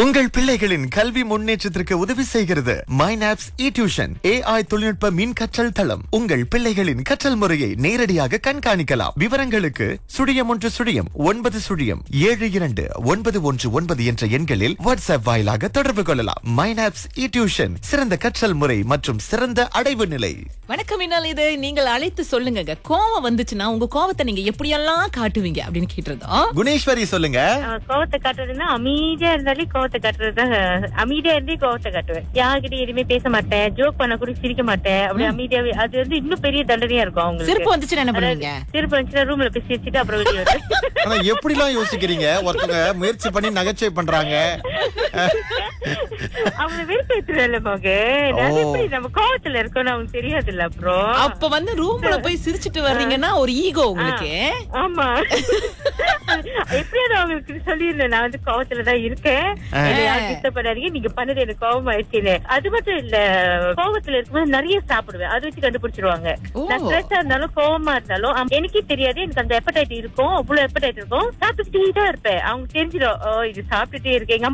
உங்கள் பிள்ளைகளின் கல்வி முன்னேற்றத்திற்கு உதவி செய்கிறது மைனாப்ஸ் இ டியூஷன் ஏஐ தொழில்நுட்ப மின் கற்றல் தளம் உங்கள் பிள்ளைகளின் கற்றல் முறையை நேரடியாக கண்காணிக்கலாம் விவரங்களுக்கு சுழியம் ஒன்று சுழியம் ஒன்பது சுழியம் ஏழு இரண்டு ஒன்பது ஒன்று ஒன்பது என்ற எண்களில் வாட்ஸ்அப் வாயிலாக தொடர்பு கொள்ளலாம் மைனாப்ஸ் இ டியூஷன் சிறந்த கற்றல் முறை மற்றும் சிறந்த அடைவு நிலை வணக்கம் இனால் இது நீங்கள் அழைத்து சொல்லுங்க கோவம் வந்துச்சுன்னா உங்க கோவத்தை நீங்க எப்படியெல்லாம் காட்டுவீங்க அப்படின்னு கேட்டிருந்தோம் குணேஸ்வரி சொல்லுங்க ஆஹ் கோவத்தை காட்டுறதுன்னா அமைதியா இருந்தாலே கோவத்தை காட்டுறது அமைதியா இருந்தே கோவத்தை காட்டுவேன் யார்கிட்டயும் எதுவுமே பேச மாட்டேன் ஜோக் பண்ண கூட சிரிக்க மாட்டேன் அப்படி அமைதியாவே அது வந்து இன்னும் பெரிய தண்டனையா இருக்கும் அவங்களுக்கு சிரிப்பு வந்துச்சுன்னா என்ன பண்ணுவீங்க சிரிப்பு வந்துச்சுன்னா ரூம்ல போய் சிரிச்சுட்டு அப்புறம் வெளியே வருவேன் ஆனா எப்படிலாம் யோசிக்கிறீங்க ஒருத்தவங்க முயற்சி பண்ணி நகைச்சுவை பண்றாங்க அவங்க வெறுப்பேற்றுறல மக நான் ஓ. எப்படி நம்ம கோவத்துல இருக்கோம்னு அவங்க தெரியாதுல்ல அப்புறம் அப்ப வந்து ரூம்ல போய் சிரிச்சிட்டு வர்றீங்கன்னா ஒரு ஈகோ உங்களுக்கு ஆமா எப்படியாவது அவங்களுக்கு சொல்லிருந்தேன் நான் வந்து கோவத்துல தான் இருக்கேன் என்னை யாரும் disturb பண்ணாதீங்க நீங்க பண்ணது எனக்கு கோவம் ஆயிடுச்சுன்னு அது மட்டும் இல்ல கோவத்துல இருக்கும்போது நிறைய சாப்பிடுவேன் அதை வச்சு கண்டுபிடிச்சிருவாங்க ஓ. நான் ஸ்ட்ரெஸ்ஸா இருந்தாலும் கோவமா இருந்தாலும் அம்- எனக்கே தெரியாது எனக்கு அந்த எப்படைட் இருக்கும் அவ்வளவு எப்படைட் இருக்கும் சாப்பிட்டுட்டே தான் இருப்பேன் அவங்க தெரிஞ்சிடும் ஓ இது சாப்பிட்டுட்டே இருக்கேன் எங்க அம்மா